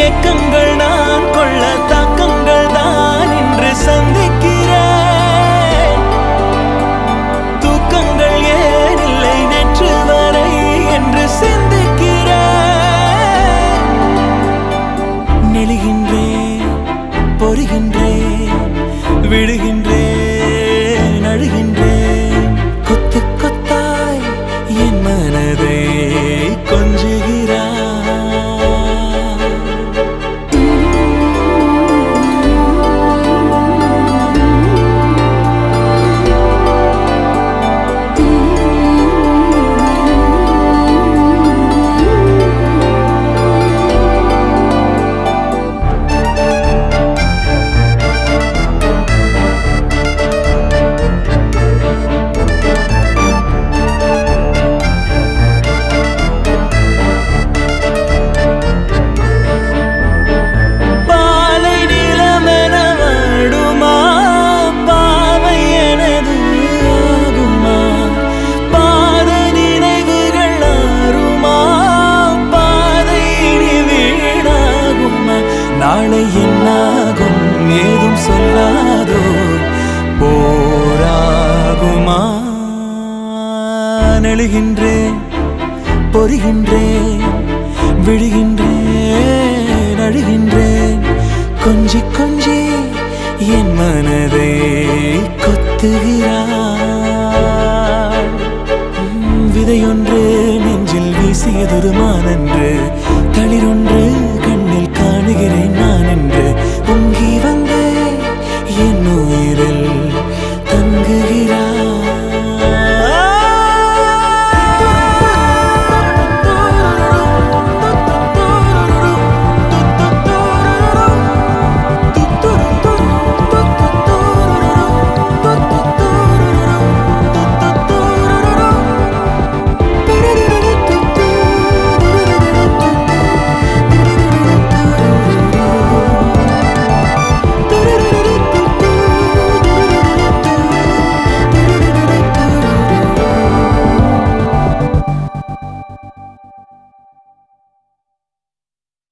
ஏக்கங்கள் நான் கொள்ள தாக்கங்கள் தான் இன்று சந்திக்கிறேன் தூக்கங்கள் ஏன் இல்லை நேற்று வரை என்று சிந்திக்கிறேன் நெளிகின்றேன் பொறுகின்றேன் விடுகின்றேன் அழுகின்றேன் கொத்து கொத்தாய் என் மனதை கொஞ்சுகிறாய் பாலை நிலமென வாடுமா பாவை எனது ஆகுமா பாத நினைவுகள் ஆறுமா பாதை இனி வீணாகுமா நாளை என்னாகும் ஏதும் சொல்லாதோ போராகுமா நெழுகின்றேன் பொறுகின்றேன் விழுகின்றேன்